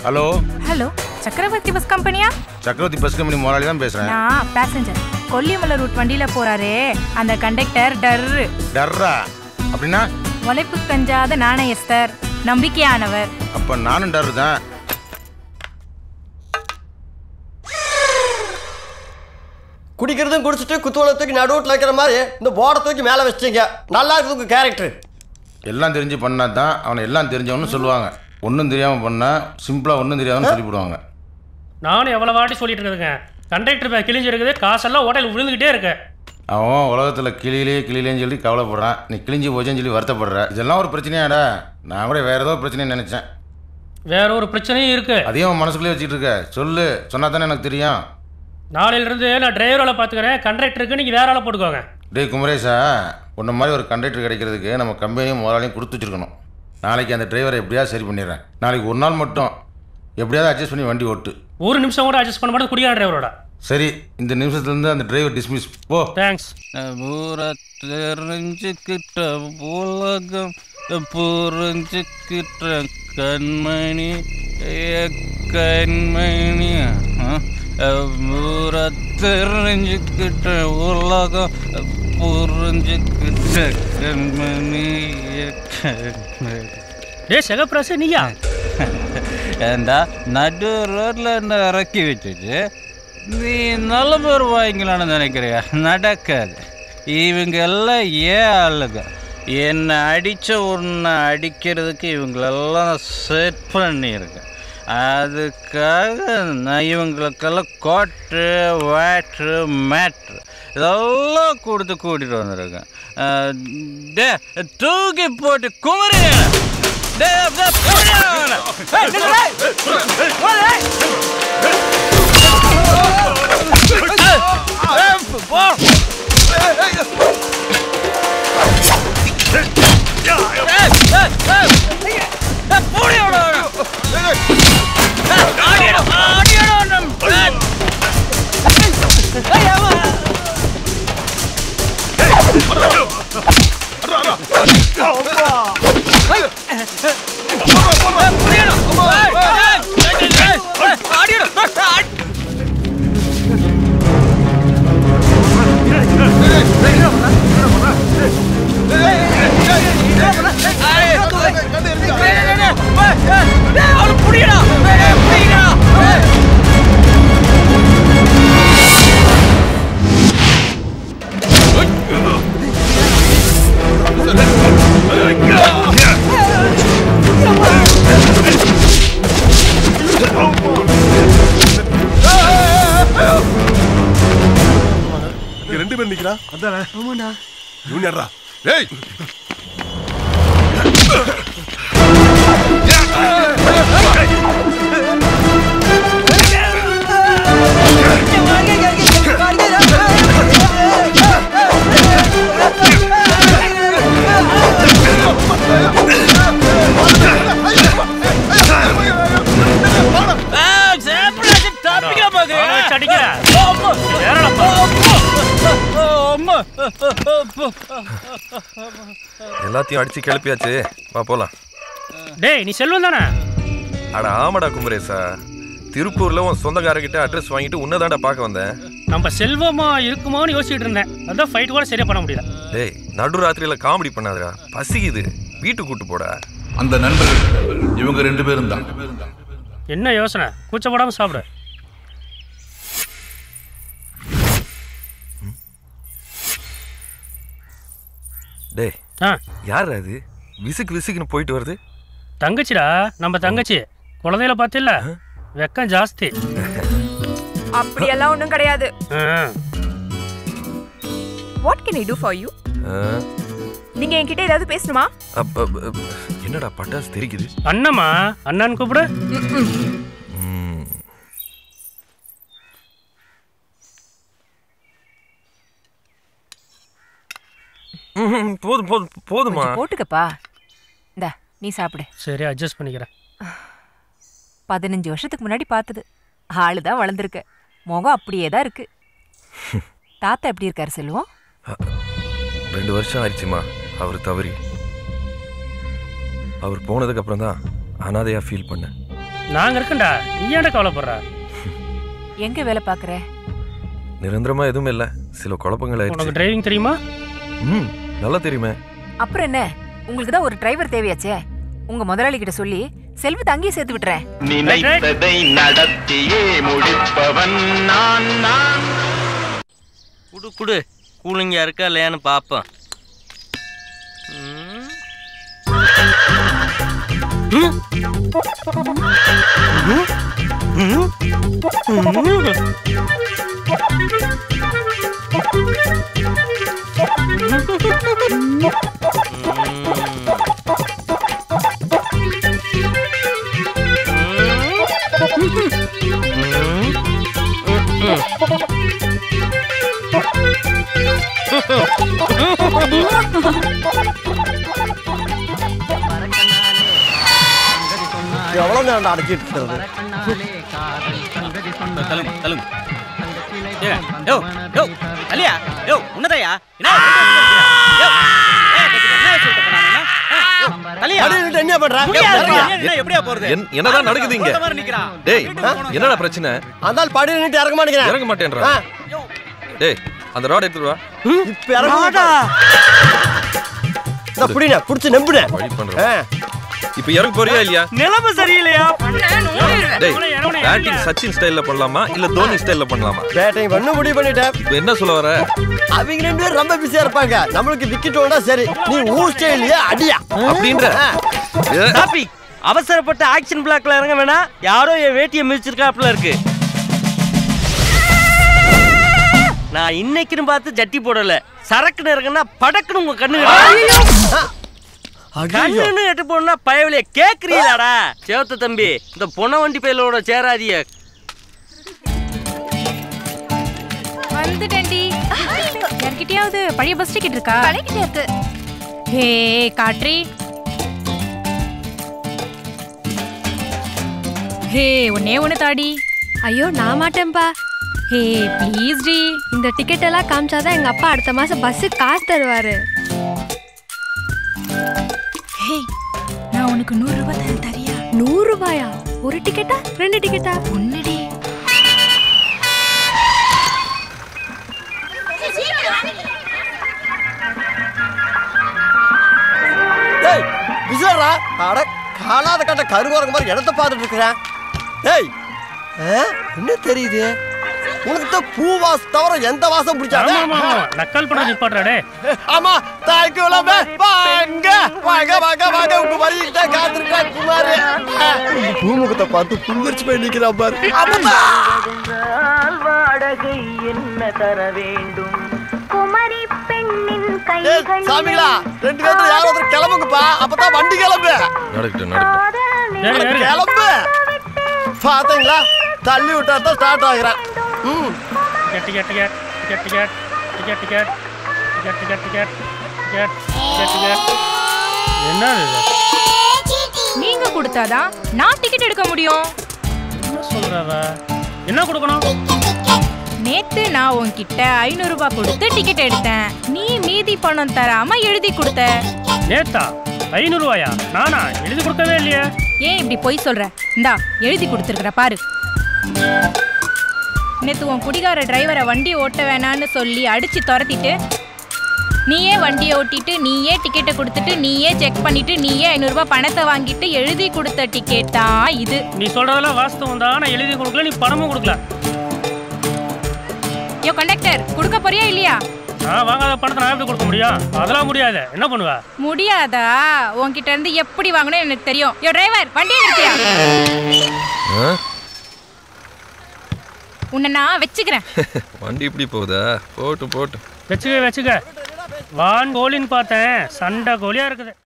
Hello hello சக்கரவர்த்தி bus கம்பெனியா சக்கரவர்த்தி பஸ் கம்பெனி முதலாளி தான் பேசுறேன் நான் பேசஞ்சர் கொல்லிமலை ரூட் வண்டியில போறாரே அந்த கண்டக்டர் டர்ரு டர்ரா அப்படின்னா உழைப்பு கஞ்சாத நாணயஸ்தர் நம்பிக்கையானவர் அப்ப நானும் டர் தான் குடிக்கிறதும் குடிச்சிட்டு குத்துவலை தூக்கி நடுவுட்டில் வைக்கிற மாதிரி இந்த போர்டை தூக்கி மேலே வச்சிட்டீங்க நல்லா இருக்குது உங்கள் கேரக்டர் எல்லாம் தெரிஞ்சு பண்ணா தான் அவனை எல்லாம் தெரிஞ்சவனு சொல்லுவாங்க ஒன்றும் தெரியாம பண்ணா சிம்பிளா ஒன்றும் தெரியாதுன்னு சொல்லிவிடுவாங்க நானும் எவ்வளோ வாட்டி சொல்லிட்டு இருக்குதுங்க கண்டக்டர் பேக் கிழிஞ்சு இருக்குது காசெல்லாம் ஹோட்டல் விழுந்துக்கிட்டே இருக்கு அவன் உலகத்துல கிளியிலே கிளியிலேன்னு சொல்லி கவலைப்படுறான் நீ கிழிஞ்சு போச்சேன்னு சொல்லி வருத்தப்படுற இதெல்லாம் ஒரு பிரச்சனையாடா நான் கூட வேற ஏதோ பிரச்சனை நினைச்சேன் வேற ஒரு பிரச்சனையும் இருக்கு அதையும் அவன் மனசுக்குள்ளே வச்சுட்டு இருக்க சொல்லு சொன்னா தானே எனக்கு தெரியும் நாளையிலிருந்து நான் டிரைவர் வேலை பார்த்துக்கிறேன் கண்டக்டருக்கு நீங்கள் வேற ஆளை போட்டுக்கோங்க டேய் குமரேஷா உன்ன மாதிரி ஒரு கண்டக்டர் கிடைக்கிறதுக்கு நம்ம கம்பெனியும் முதலாளியும் கொடுத்து வச்சிருக்கணும் நாளைக்கு அந்த டிரைவரை எப்படியாவது சரி பண்ணிடுறேன் நாளைக்கு ஒரு நாள் மட்டும் எப்படியாவது அட்ஜஸ்ட் பண்ணி வண்டி ஓட்டு ஒரு நிமிஷம் கூட அட்ஜஸ்ட் பண்ண மாட்டேன் குடிக்கான டிரைவரோட சரி இந்த நிமிஷத்துலேருந்து அந்த டிரைவர் டிஸ்மிஸ் போ தேங்க்ஸ் பூரா தெரிஞ்சுக்கிட்ட உலகம் புரிஞ்சுக்கிட்ட கண்மணி ஏ கண்மணி பூரா தெரிஞ்சுக்கிட்ட உலகம் புரிஞ்சுக்கிட்ட கண்மணி ஏ கண்மணி டே செகப்பிராசு நீயா ஏண்டா நடு ரோட்ல என்ன இறக்கி வச்சுட்டு நீ நல்ல பேர் வாங்கிக்கலாம்னு நினைக்கிறியா நடக்காது இவங்க எல்லாம் ஏன் ஆளுங்க என்னை அடித்த உன்னை அடிக்கிறதுக்கு இவங்களெல்லாம் செட் பண்ணியிருக்கேன் அதுக்காக நான் இவங்களுக்கெல்லாம் கோட்டு வேட்ரு மேட்ரு இதெல்லாம் கொடுத்து கூட்டிகிட்டு வந்திருக்கேன் அஹ், டே தூக்கி போட்டு குமரி டே டே, போடா அவனை. இங்க ரெண்டு பேர் நிக்கிறா அதானே ஆமாடா யூனியர்ரா ஏய் அவனை வச்சு அடிக்கிற. வேற ஆளை போ. எல்லாத்தையும் அடிச்சு கிளப்பியாச்சு வா போலாம் டேய் நீ செல்வம் தானே அட ஆமாடா குமரேசா திருப்பூர்ல உன் சொந்தக்காரர்கிட்ட அட்ரஸ் வாங்கிட்டு உன்னதாண்டா பார்க்க வந்தேன் நம்ம செல்வமா இருக்குமோன்னு யோசிச்சுட்டு இருந்தேன் அதான் ஃபைட் கூட சரியா பண்ண முடியல டேய் நடு ராத்திரியில காமெடி பண்ணாதடா பசிக்குது வீட்டுக்கு கூட்டு போடா அந்த நண்பர்கள் இவங்க ரெண்டு பேரும் தான் என்ன யோசனை கூச்சப்படாம சாப்பிடு டேய் ஆ யார் அது விசுக்கு விசுக்குன்னு போயிட்டு வருது தங்கச்சிடா நம்ம தங்கச்சி குழந்தையில பார்த்தில்ல வெக்கம் ஜாஸ்தி அப்படியெல்லாம் ஒன்றும் கிடையாது ah. What can I do for you ah, நீங்க என்கிட்ட ஏதாவது பேசணுமா அப்ப, அப்ப, என்னடா பட்டாசு தெரிக்குது அண்ணம்மா அண்ணான்னு கூப்பிடு ம். ம்ஹும், போதும் போதும் போதுமா கொஞ்சம் போட்டுக்கப்பா இந்தா நீ சாப்பிடு சரி அட்ஜஸ்ட் பண்ணிக்கிறேன் பதினஞ்சு வருஷத்துக்கு முன்னாடி பார்த்தது ஆளு தான் வளர்ந்துருக்க முகம் அப்படியே தான் இருக்கு தாத்தா எப்படி இருக்காரு செல்வம் ரெண்டு வருஷம் ஆயிடுச்சுமா அவர் தவறி அவர் போனதுக்கு அப்புறம் தான் அனாதையா ஃபீல் பண்ணேன் நாங்க இருக்கேன்டா நீ ஏன்டா கவலைப்படுற எங்க வேலை பாக்குற நிரந்தரமா எதுவும் இல்ல சில குழப்பங்கள் உனக்கு ஆயிடுச்சு டிரைவிங் தெரியுமா ம் நல்லா தெரியுமே அப்புறம் என்ன உங்களுக்கு தான் ஒரு டிரைவர் தேவையாச்சே உங்க முதலாளி கிட்ட சொல்லி செல்வத்தை அங்கேயே சேர்த்து விட்டுறேன் நினைத்ததை நடத்தியே முடிப்பவன் நான் நான் குடு குடு கூலிங்கா இருக்கா இல்லையான்னு பார்ப்போம் ம். ம். ம். ம். எவ்வளவு நேரம் அடைச்சிட்டு இருக்கிறது தள்ளுங்க தள்ளுங்க ஏங்க, யோ யோ அலியா யோ உன்னதையா என்ன யோ, ஏய், என்ன வச்சுட்டு போறானுங்க? ஆ, யோ, அலியா அடிக்கிட்டு என்ன பண்ற முடியாது, இறங்குடா. என்ன, எப்படியா போறது என்- என்னதான் நடக்குது இங்க போற மாதிரி நிக்கிறான். டேய் என்னடா பிரச்சனை அந்த படி நின்று இறங்க மாட்டேங்கிறேன் இறங்க மாட்டேன்றா ஆ. டேய் அந்த ராட் எடுத்துட்டு வா இப்ப இறங்க மாட்டா இந்த புடின புடிச்சு நம்புன வழி பண்றேன் இப்போ இறங்க போறியா இல்லையா நிலைமை சரியில்லையா டேய் பேட்டிங் சச்சின் ஸ்டைல்ல பண்ணலாமா இல்ல தோனி ஸ்டைல்ல பண்ணலாமா பேட்டிங் பண்ண முடிவு பண்ணிட்டேன் இப்போ என்ன சொல்ல வர அவங்க ரெண்டு பேரும் ரொம்ப பிஸியா இருப்பாங்க நம்மளுக்கு விக்கெட் வேணா சரி நீ ஊர் ஸ்டைலியா அடியா அப்படின்ற ஆ. ஏ, டாபிக் அவசரப்பட்டு ஆக்ஷன் பிளாக்ல இறங்க வேணாம் யாரோ என் வேட்டியை மிதிச்சிருக்காப்புல இருக்கு நான் இன்னைக்குன்னு பார்த்து ஜட்டி போடல சரக்குன்னு இறங்குனா படக்குன்னு உங்க கண்ணு ஐயோ. கண்ணுன்னு எட்டு போனா பயவலிய கேக்குறீங்களாடா சேவத்த தம்பி இந்த பொண்ண வண்டி பயிலோட சேராதிய வந்துட்டேன்டி யார்கிட்டயாவது பழைய பஸ் டிக்கெட் இருக்கா பழகிட்டே இருக்கு ஹே காட்ரி ஹே ஒன்னே ஒன்று தாடி ஐயோ நான் மாட்டேன்ப்பா ஹே ப்ளீஸ் டி இந்த டிக்கெட் எல்லாம் காமிச்சாதான் எங்க அப்பா அடுத்த மாசம் பஸ் காசு தருவாரு ஹே நான் உனக்கு நூறு ரூபாய் தரேன் தரியா நூறு ரூபாயா ஒரு டிக்கெட்டா ரெண்டு டிக்கெட்டா ஒன்னுடி டேய் விசாரா அட காலாத கட்ட கருவாரங்க மாதிரி இடத்த பார்த்துட்டு இருக்கிறேன் டேய் ஆ? என்ன தெரியுது உனக்கு தான் பூ வாசம் தவிர எந்த வாசம் பிடிச்சாத ஆமா ஆமா ஆமா நக்கல் பண்ண நிப்பாட்டுறாடே ஆமா தாய்க்கு உலமே வாங்க வாங்க வாங்க வாங்க உங்க வரிக்கிட்ட காத்திருக்கேன் குமார் பூமுகத்தை பார்த்து புங்கரிச்சு போய் நிக்கிறான் பாரு அம்மா வாடகை என்ன தர வேண்டும் குமரி பெண்ணின் ஏய், சாமிகளா ரெண்டு பேரும் யாரோ ஒருத்தர் கிளம்புங்கப்பா அப்பதான் வண்டி கிளம்பு நடக்கட்டும் நடக்கட்டும் ஏறு, ஏறு. கிளம்பு பாத்தீங்களா தள்ளி விட்டா தான் ஸ்டார்ட் ஆகுறேன் ம் ticket ticket ticket ticket ticket ticket ticket ticket ticket ticket ticket ticket என்னது இது நீங்க கொடுத்தாதான் நான் டிக்கெட் எடுக்க முடியும் என்ன சொல்றவ என்ன கொடுக்கணும் நேத்து நான் உன்கிட்ட ஐநூறு ரூபாய் கொடுத்து டிக்கெட் எடுத்தேன் நீ மீதி பணம் தராம எழுதி கொடுத்த நேத்தா ஐநூறுவாயா நானா எழுதி கொடுக்கவே இல்லையே ஏன் இப்படி பொய் சொல்ற இந்தா எழுதி கொடுத்துருக்குற பாரு நேத்து உன் குடிகார டிரைவரை வண்டி ஓட்ட வேணான்னு சொல்லி அடிச்சு துரத்திட்டு நீயே வண்டியை ஓட்டிட்டு நீயே டிக்கெட்டை கொடுத்துட்டு நீயே செக் பண்ணிட்டு நீயே ஐநூறுரூபா பணத்தை வாங்கிட்டு எழுதி கொடுத்த டிக்கெட் தான் இது நீ சொல்றதெல்லாம் வாஸ்தவம் தான் நான் எழுதி கொடுக்கல நீ பணமும் கொடுக்கல யோ கண்டக்டர் கொடுக்க போறியா இல்லையா நான் வாங்காத பணத்தை நான் எப்படி கொடுக்க முடியும் அதெல்லாம் முடியாது என்ன பண்ணுவ முடியாதா உன்கிட்ட இருந்து எப்படி வாங்கணும் எனக்கு தெரியும் யோ டிரைவர் வண்டியை நிறுத்தியா ஆ? உன்னை நான் வச்சுக்கிறேன் வண்டி இப்படி போகுதா போட்டு போட்டு வச்சுக்க வச்சுக்க வான் கோழின்னு பார்த்தேன் சண்டை கோழியா இருக்குது